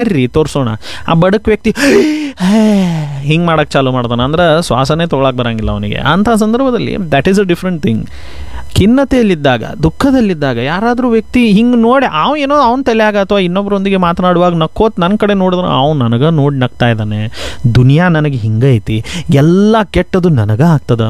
ಬರ್ರಿ ತೋರಿಸೋಣ ಆ ಬಡಕ್ ವ್ಯಕ್ತಿ ಹಿಂಗೆ ಮಾಡಕ್ಕೆ ಚಾಲು ಮಾಡ್ತಾನೆ ಅಂದ್ರೆ ಶ್ವಾಸನೇ ತೊಗೊಳಕ್ಕೆ ಬರಂಗಿಲ್ಲ ಅವನಿಗೆ ಅಂಥ ಸಂದರ್ಭದಲ್ಲಿ that is a different thing ಖಿನ್ನತೆಯಲ್ಲಿದ್ದಾಗ ದುಃಖದಲ್ಲಿದ್ದಾಗ ಯಾರಾದರೂ ವ್ಯಕ್ತಿ ಹಿಂಗೆ ನೋಡಿ ಅವ ಏನೋ ಅವನ ತಲೆಯಾಗ ಅಥವಾ ಇನ್ನೊಬ್ಬರೊಂದಿಗೆ ಮಾತನಾಡುವಾಗ ನಕ್ಕೋತ್ ನನ್ನ ಕಡೆ ನೋಡಿದ್ರೆ ಅವ್ನು ನನಗೆ ನೋಡಿ ನಗ್ತಾ ಇದ್ದಾನೆ ದುನಿಯಾ ನನಗೆ ಹಿಂಗೆ ಐತಿ ಎಲ್ಲ ಕೆಟ್ಟದು ನನಗೆ ಆಗ್ತದ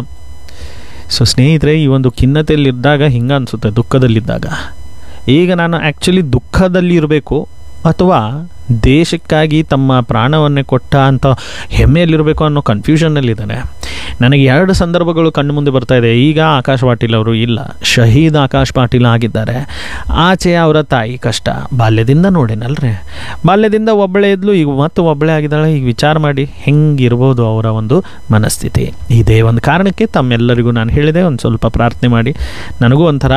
ಸೊ ಸ್ನೇಹಿತರೆ ಈ ಒಂದು ಖಿನ್ನತೆಯಲ್ಲಿದ್ದಾಗ ಹಿಂಗೆ ಅನಿಸುತ್ತೆ ದುಃಖದಲ್ಲಿದ್ದಾಗ ಈಗ ನಾನು ಆ್ಯಕ್ಚುಲಿ ದುಃಖದಲ್ಲಿ ಇರಬೇಕು ಅಥವಾ ದೇಶಕ್ಕಾಗಿ ತಮ್ಮ ಪ್ರಾಣವನ್ನೇ ಕೊಟ್ಟ ಅಂತ ಹೆಮ್ಮೆಯಲ್ಲಿರಬೇಕು ಅನ್ನೋ ಕನ್ಫ್ಯೂಷನ್ನಲ್ಲಿದ್ದಾನೆ ನನಗೆ ಎರಡು ಸಂದರ್ಭಗಳು ಕಣ್ಣು ಮುಂದೆ ಬರ್ತಾ ಇದೆ ಈಗ ಆಕಾಶ್ ಪಾಟೀಲ್ ಅವರು ಇಲ್ಲ ಶಹೀದ್ ಆಕಾಶ್ ಪಾಟೀಲ್ ಆಗಿದ್ದಾರೆ ಆಚೆ ಅವರ ತಾಯಿ ಕಷ್ಟ ಬಾಲ್ಯದಿಂದ ನೋಡೇನಲ್ರಿ ಬಾಲ್ಯದಿಂದ ಒಬ್ಬಳೇ ಇದ್ಲು ಈಗ ಮತ್ತೆ ಒಬ್ಬಳೇ ಆಗಿದ್ದಾಳೆ ಈಗ ವಿಚಾರ ಮಾಡಿ ಹೆಂಗಿರ್ಬೋದು ಅವರ ಒಂದು ಮನಸ್ಥಿತಿ ಇದೇ ಒಂದು ಕಾರಣಕ್ಕೆ ತಮ್ಮೆಲ್ಲರಿಗೂ ನಾನು ಹೇಳಿದೆ ಒಂದು ಸ್ವಲ್ಪ ಪ್ರಾರ್ಥನೆ ಮಾಡಿ ನನಗೂ ಒಂಥರ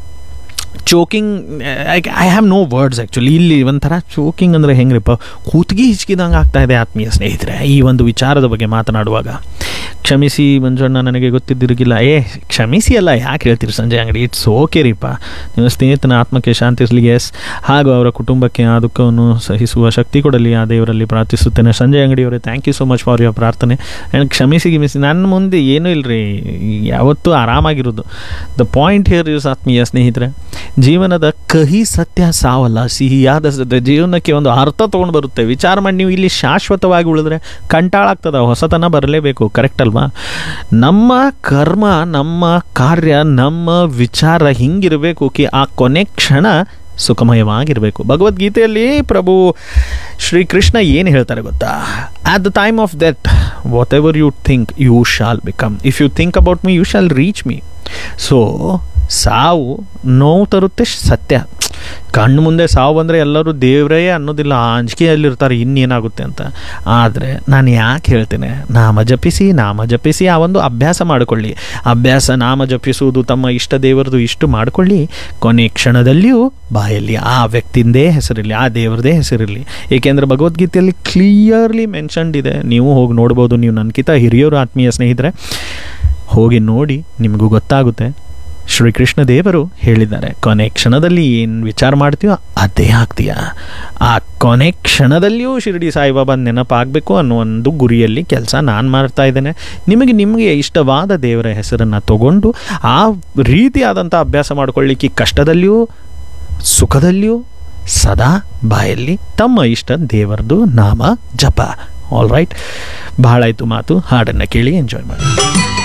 choking I I have no words actually ಇಲ್ಲಿ ಒಂಥರ ಚೋಕಿಂಗ್ ಅಂದರೆ ಹೆಂಗ್ರಿಪ್ಪ ಕೂತ್ಗಿ ಹಿಚ್ಕಿದಂಗೆ ಆಗ್ತಾ ಇದೆ ಆತ್ಮೀಯ ಸ್ನೇಹಿತರೆ ಈ ಒಂದು ವಿಚಾರದ ಬಗ್ಗೆ ಮಾತನಾಡುವಾಗ ಕ್ಷಮಿಸಿ ಮಂಜಣ್ಣ ನನಗೆ ಗೊತ್ತಿದ್ದಿರಗಿಲ್ಲ ಏ ಕ್ಷಮಿಸಿ ಅಲ್ಲ ಯಾಕೆ ಹೇಳ್ತೀರಿ ಸಂಜಯ್ ಅಂಗಡಿ ಇಟ್ಸ್ ಓಕೆ ರೀಪ ನಿಮ್ಮ ಸ್ನೇಹಿತನ ಆತ್ಮಕ್ಕೆ ಶಾಂತಿಸಲಿ ಎಸ್ ಹಾಗೂ ಅವರ ಕುಟುಂಬಕ್ಕೆ ಆ ದುಃಖವನ್ನು ಸಹಿಸುವ ಶಕ್ತಿ ಕೊಡಲಿ ಆ ದೇವರಲ್ಲಿ ಪ್ರಾರ್ಥಿಸುತ್ತೇನೆ ಸಂಜಯ್ ಅಂಗಡಿ ಅವರೇ thank you so much for your ಪ್ರಾರ್ಥನೆ ಆ್ಯಂಡ್ ಕ್ಷಮಿಸಿ ಗಿಮಿಸಿ ನನ್ನ ಮುಂದೆ ಏನೂ ಇಲ್ಲರಿ ಯಾವತ್ತೂ ಆರಾಮಾಗಿರೋದು ದ ಪಾಯಿಂಟ್ ಹಿಯರ್ ಇಸ್ ಆತ್ಮೀಯ ಸ್ನೇಹಿತರೆ ಜೀವನದ ಕಹಿ ಸತ್ಯ ಸಾವಲ್ಲ ಸಿಹಿಯಾದ ಸತ್ಯ ಜೀವನಕ್ಕೆ ಒಂದು ಅರ್ಥ ತೊಗೊಂಡು ಬರುತ್ತೆ ವಿಚಾರ ಮಾಡಿ ನೀವು ಇಲ್ಲಿ ಶಾಶ್ವತವಾಗಿ ಉಳಿದ್ರೆ ಕಂಟಾಳ ಆಗ್ತದ ಹೊಸತನ ಬರಲೇಬೇಕು ಕರೆಕ್ಟ್ ಅಲ್ವಾ ನಮ್ಮ ಕರ್ಮ ನಮ್ಮ ಕಾರ್ಯ ನಮ್ಮ ವಿಚಾರ ಹಿಂಗಿರಬೇಕು ಕಿ ಆ ಕೊನೆ ಕ್ಷಣ ಸುಖಮಯವಾಗಿರಬೇಕು ಭಗವದ್ಗೀತೆಯಲ್ಲಿ ಪ್ರಭು ಶ್ರೀಕೃಷ್ಣ ಏನು ಹೇಳ್ತಾರೆ ಗೊತ್ತಾ at the time of death whatever you think you shall become if you think about me you shall reach me so ಸಾವು ನೋವು ತರುತ್ತೆ ಸತ್ಯ ಕಣ್ಣು ಮುಂದೆ ಸಾವು ಬಂದರೆ ಎಲ್ಲರೂ ದೇವರೇ ಅನ್ನೋದಿಲ್ಲ ಅಂಜಿಕೆಯಲ್ಲಿರ್ತಾರೆ ಇನ್ನೇನಾಗುತ್ತೆ ಅಂತ ಆದರೆ ನಾನು ಯಾಕೆ ಹೇಳ್ತೇನೆ ನಾಮ ಜಪಿಸಿ ನಾಮ ಜಪಿಸಿ ಆ ಒಂದು ಅಭ್ಯಾಸ ಮಾಡಿಕೊಳ್ಳಿ ಅಭ್ಯಾಸ ನಾಮ ಜಪಿಸುವುದು ತಮ್ಮ ಇಷ್ಟ ದೇವರದು ಇಷ್ಟು ಮಾಡಿಕೊಳ್ಳಿ ಕೊನೆ ಕ್ಷಣದಲ್ಲಿಯೂ ಬಾಯಲ್ಲಿ ಆ ವ್ಯಕ್ತಿಂದೇ ಹೆಸರಿರಲಿ ಆ ದೇವರದೇ ಹೆಸರಿರಲಿ ಏಕೆಂದರೆ ಭಗವದ್ಗೀತೆಯಲ್ಲಿ ಕ್ಲಿಯರ್ಲಿ ಮೆನ್ಷನ್ಡ್ ಇದೆ ನೀವು ಹೋಗಿ ನೋಡ್ಬೋದು ನೀವು ನನಗಿಂತ ಹಿರಿಯರು ಆತ್ಮೀಯ ಸ್ನೇಹಿತರೆ ಹೋಗಿ ನೋಡಿ ನಿಮಗೂ ಗೊತ್ತಾಗುತ್ತೆ ಶ್ರೀಕೃಷ್ಣ ದೇವರು ಹೇಳಿದ್ದಾರೆ ಕೊನೆ ಕ್ಷಣದಲ್ಲಿ ಏನು ವಿಚಾರ ಮಾಡ್ತೀಯೋ ಅದೇ ಆಗ್ತೀಯ ಆ ಕೊನೆ ಕ್ಷಣದಲ್ಲಿಯೂ ಶಿರಡಿ ಸಾಯಿಬಾಬಾ ನೆನಪಾಗಬೇಕು ಅನ್ನೋ ಒಂದು ಗುರಿಯಲ್ಲಿ ಕೆಲಸ ನಾನು ಮಾಡ್ತಾ ಇದ್ದೇನೆ ನಿಮಗೆ ನಿಮಗೆ ಇಷ್ಟವಾದ ದೇವರ ಹೆಸರನ್ನು ತಗೊಂಡು ಆ ರೀತಿಯಾದಂಥ ಅಭ್ಯಾಸ ಮಾಡ್ಕೊಳ್ಳಿಕ್ಕೆ ಕಷ್ಟದಲ್ಲಿಯೂ ಸುಖದಲ್ಲಿಯೂ ಸದಾ ಬಾಯಲ್ಲಿ ತಮ್ಮ ಇಷ್ಟ ದೇವರದು ನಾಮ ಜಪ ಆಲ್ ರೈಟ್ ಬಹಳ ಆಯಿತು ಮಾತು ಹಾಡನ್ನು ಕೇಳಿ ಎಂಜಾಯ್ ಮಾಡಿ